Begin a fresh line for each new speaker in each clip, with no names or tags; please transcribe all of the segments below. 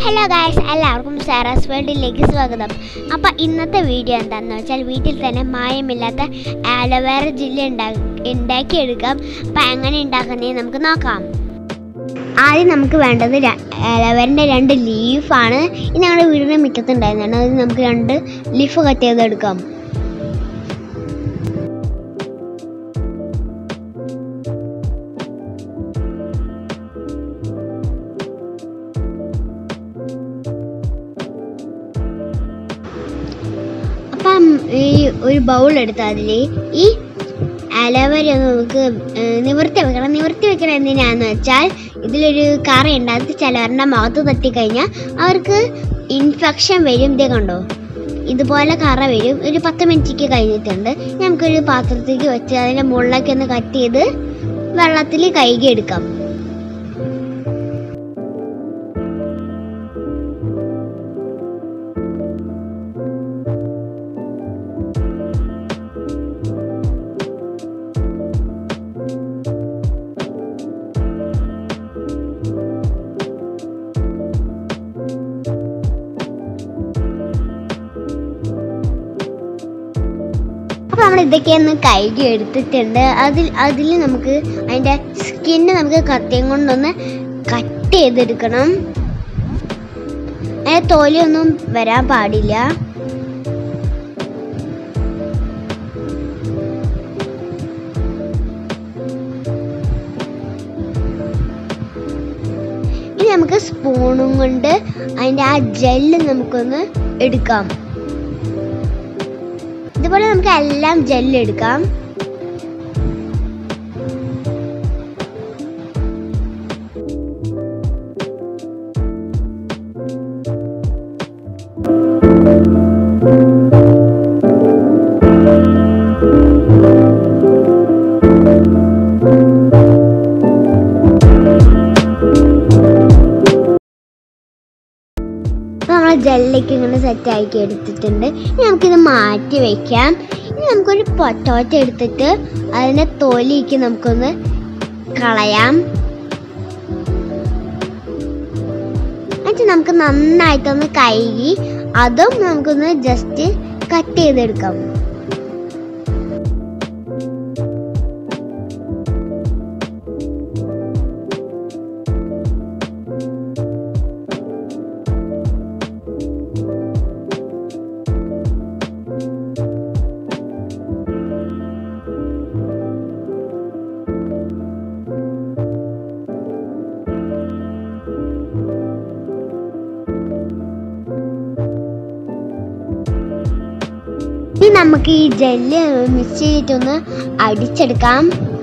hello guys എല്ലാവർക്കും Sara's വേൾഡിലേക്ക് സ്വാഗതം അപ്പോൾ ഇന്നത്തെ വീഡിയോ എന്താണെന്ന് വെച്ചാൽ വീട്ടിൽ തന്നെ മായമില്ലാത്ത ആലോവേറ ജില്ല ഉണ്ടാ ഉണ്ടാക്കിയെടുക്കാം അപ്പോൾ എങ്ങനെ ഉണ്ടാക്കുന്നതെന്ന് നമുക്ക് നോക്കാം ആദ്യം നമുക്ക് വേണ്ടത് ആലോവേറിൻ്റെ രണ്ട് ലീഫാണ് ഇത് ഞങ്ങളുടെ വീടിൻ്റെ മുറ്റത്തുണ്ടായിരുന്നതാണ് അത് നമുക്ക് രണ്ട് ലീഫ് കട്ട് ചെയ്തെടുക്കാം അപ്പം ഈ ഒരു ബൗൾ എടുത്ത് അതിൽ ഈ അലവര നമുക്ക് ഏഹ്, നിവർത്തി വെക്കണം നിവർത്തി വെക്കണം എന്തിനാന്ന് വെച്ചാൽ ഇതിലൊരു കറയുണ്ട് അത് ചിലവരുടെ മുഖത്ത് തട്ടിക്കഴിഞ്ഞാൽ അവർക്ക് ഇൻഫെക്ഷൻ വരും ഇതേ കണ്ടോ ഇതുപോലെ കറ വരും ഒരു പത്ത് മിനിറ്റിക്ക് കഴിഞ്ഞിട്ടുണ്ട് നമുക്കൊരു പാത്രത്തിലേക്ക് വെച്ച് അതിൻ്റെ മുകളിലേക്ക് ഒന്ന് കട്ട് ചെയ്ത് വെള്ളത്തിൽ കഴുകി എടുക്കാം അപ്പോൾ നമ്മൾ ഇതൊക്കെയൊന്ന് കഴുകി എടുത്തിട്ടുണ്ട് അതിൽ അതിൽ നമുക്ക് അതിൻ്റെ സ്കിന്ന് നമുക്ക് കത്തിയും കൊണ്ടൊന്ന് കട്ട് ചെയ്തെടുക്കണം അതിൻ്റെ തൊലിയൊന്നും വരാൻ പാടില്ല ഇനി നമുക്ക് സ്പൂണും കൊണ്ട് അതിൻ്റെ ആ ജെല്ല് നമുക്കൊന്ന് എടുക്കാം ഇതുപോലെ നമുക്ക് എല്ലാം ജെല്ല് എടുക്കാം നമ്മൾ ജെല്ലേക്ക് ഇങ്ങനെ സെറ്റ് ആക്കി എടുത്തിട്ടുണ്ട് ഇനി നമുക്കിത് മാറ്റി വെക്കാം ഇനി നമുക്കൊരു പൊട്ടോറ്റ എടുത്തിട്ട് അതിൻ്റെ തൊലിക്ക് നമുക്കൊന്ന് കളയാം എന്നിട്ട് നമുക്ക് നന്നായിട്ടൊന്ന് കഴുകി അതും നമുക്കൊന്ന് ജസ്റ്റ് കട്ട് ചെയ്തെടുക്കാം ഇനി നമുക്ക് ഈ ജെല്ല് മിക്സ് ചെയ്തിട്ടൊന്ന് അടിച്ചെടുക്കാം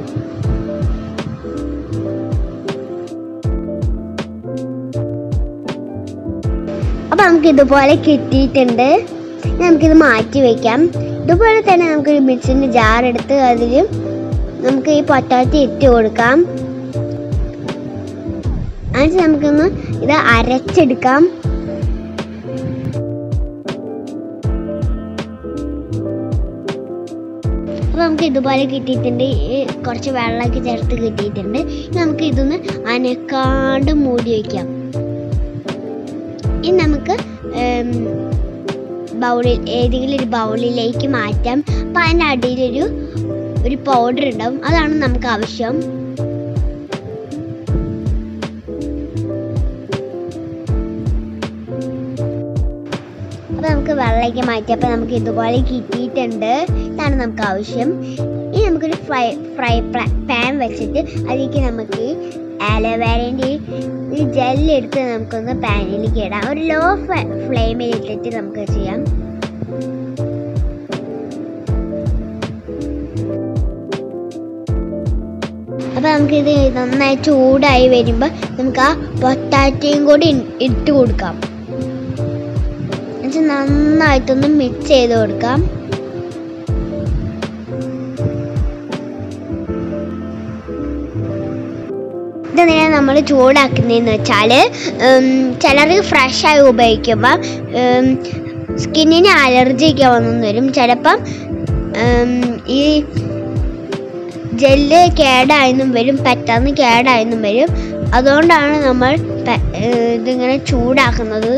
അപ്പൊ നമുക്ക് ഇതുപോലെ കിട്ടിയിട്ടുണ്ട് ഇനി നമുക്കിത് മാറ്റി വെക്കാം ഇതുപോലെ തന്നെ നമുക്ക് ഒരു മിക്സിന്റെ ജാർ എടുത്ത് അതിൽ നമുക്ക് ഈ പൊട്ടാറ്റോ ഇട്ട് കൊടുക്കാം എന്നിട്ട് നമുക്കൊന്ന് ഇത് അരച്ചെടുക്കാം അപ്പോൾ നമുക്ക് ഇതുപോലെ കിട്ടിയിട്ടുണ്ട് ഈ കുറച്ച് വെള്ളമൊക്കെ ചേർത്ത് കിട്ടിയിട്ടുണ്ട് ഇനി നമുക്ക് ഇതൊന്ന് അനക്കാണ്ട് മൂടി വയ്ക്കാം ഇനി നമുക്ക് ബൗളിൽ ഏതെങ്കിലും ഒരു ബൗളിലേക്ക് മാറ്റാം അപ്പം അതിൻ്റെ അടിയിലൊരു ഒരു പൗഡർ ഉണ്ടാവും അതാണ് നമുക്ക് ആവശ്യം അപ്പോൾ നമുക്ക് വെള്ളമൊക്കെ മാറ്റിയപ്പോൾ നമുക്ക് ഇതുപോലെ കിട്ടിയിട്ടുണ്ട് ഇതാണ് നമുക്ക് ആവശ്യം ഇനി നമുക്കൊരു ഫ്രൈ ഫ്രൈ പാൻ വെച്ചിട്ട് അതിലേക്ക് നമുക്ക് ആലോവേരേൻ്റെ ഈ ജെല്ലെടുത്ത് നമുക്കൊന്ന് പാനിലേക്ക് ഇടാം ഒരു ലോ ഫ്ലെയിമിൽ ഇട്ടിട്ട് നമുക്ക് ചെയ്യാം അപ്പോൾ നമുക്കിത് നന്നായി ചൂടായി വരുമ്പോൾ നമുക്ക് ആ പൊട്ടാറ്റയും കൂടി ഇട്ട് കൊടുക്കാം എന്നിട്ട് നന്നായിട്ടൊന്ന് മിക്സ് ചെയ്ത് കൊടുക്കാം ഇതെന്തിനാണ് നമ്മൾ ചൂടാക്കുന്നതെന്ന് വെച്ചാൽ ചിലർക്ക് ഫ്രഷായി ഉപയോഗിക്കുമ്പോൾ സ്കിന്നിന് അലർജി ഒക്കെ വന്നു വരും ചിലപ്പം ഉം, ഈ ജെല്ല് കേടായെന്നും വരും പെട്ടെന്ന് കേടായെന്നും വരും അതുകൊണ്ടാണ് നമ്മൾ പെ- ഏർ ഇതിങ്ങനെ ചൂടാക്കുന്നത്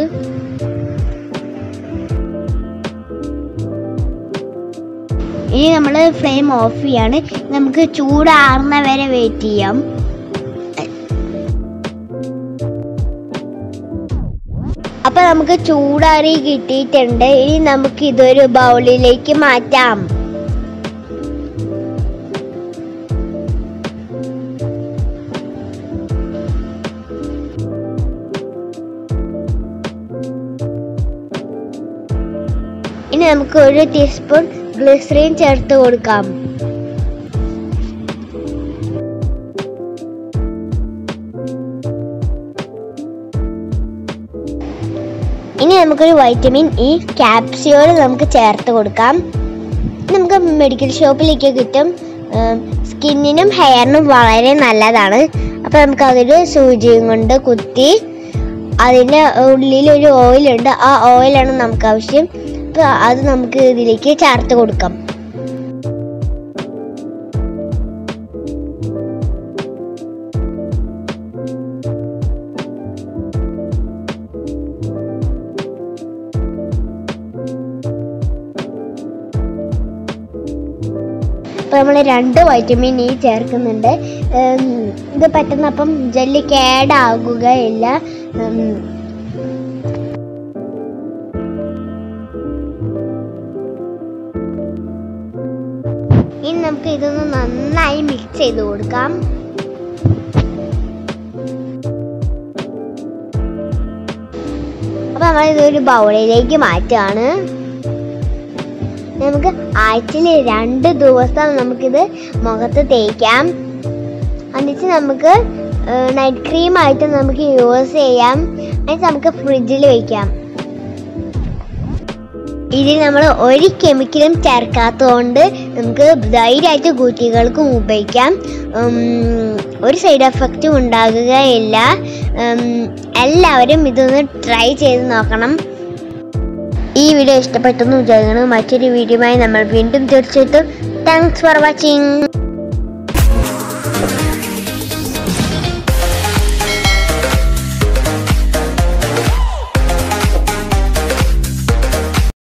ഇനി നമ്മൾ ഫ്ലെയിം ഓഫ് ചെയ്യാണ് നമുക്ക് ചൂടാറുന്ന വരെ വെയിറ്റ് ചെയ്യാം അപ്പൊ നമുക്ക് ചൂടാറി കിട്ടിയിട്ടുണ്ട് ഇനി നമുക്ക് ഇതൊരു ബൗളിലേക്ക് മാറ്റാം ഇനി നമുക്ക് ഒരു ടീസ്പൂൺ ഗ്ലിസറിൻ ചേർത്ത് കൊടുക്കാം ഇനി നമുക്കൊരു വൈറ്റമിൻ ഇ ക്യാപ്സ്യൂൾ നമുക്ക് ചേർത്ത് കൊടുക്കാം നമുക്ക് മെഡിക്കൽ ഷോപ്പിലേക്ക് കിട്ടും സ്കിന്നിനും ഹെയറിനും വളരെ നല്ലതാണ് അപ്പോൾ നമുക്ക് അതൊരു സൂചിയും കൊണ്ട് കുത്തി അതിൻ്റെ ഉള്ളിൽ ഒരു ഓയിലുണ്ട് ആ ഓയിലാണ് നമുക്ക് ആവശ്യം അപ്പോൾ അത് നമുക്ക് ഇതിലേക്ക് ചേർത്ത് കൊടുക്കാം അപ്പോൾ നമ്മൾ രണ്ട് വൈറ്റമിൻ ഇ ചേർക്കുന്നുണ്ട് ഉം, ഇത് പെട്ടെന്ന് അപ്പം ജെല്ലി കേടാകുകയില്ല ഉം, ഇനി നമുക്ക് ഇതൊന്ന് നന്നായി മിക്സ് ചെയ്ത് കൊടുക്കാം അപ്പൊ നമ്മൾ ഇതൊരു ബൗളിലേക്ക് മാറ്റുകയാണ് നമുക്ക് ആഴ്ചയിൽ രണ്ട് ദിവസം നമുക്കിത് മുഖത്ത് തേക്കാം എന്നിട്ട് നമുക്ക് നൈറ്റ് ക്രീം ആയിട്ട് നമുക്ക് യൂസ് ചെയ്യാം എന്നിട്ട് നമുക്ക് ഫ്രിഡ്ജിൽ വെക്കാം ഇതിൽ നമ്മൾ ഒരു കെമിക്കലും ചേർക്കാത്തതുകൊണ്ട് നമുക്ക് ധൈര്യമായിട്ട് കുട്ടികൾക്കും ഉപയോഗിക്കാം ഉം, ഒരു സൈഡ് എഫക്റ്റും ഉണ്ടാകുകയില്ല ഉം, എല്ലാവരും ഇതൊന്ന് ട്രൈ ചെയ്ത് നോക്കണം ഈ വീഡിയോ ഇഷ്ടപ്പെട്ടെന്ന് വിചാരിക്കണം മറ്റൊരു വീഡിയോയുമായി നമ്മൾ വീണ്ടും തീർച്ചയായിട്ടും താങ്ക്സ് ഫോർ വാച്ചിങ്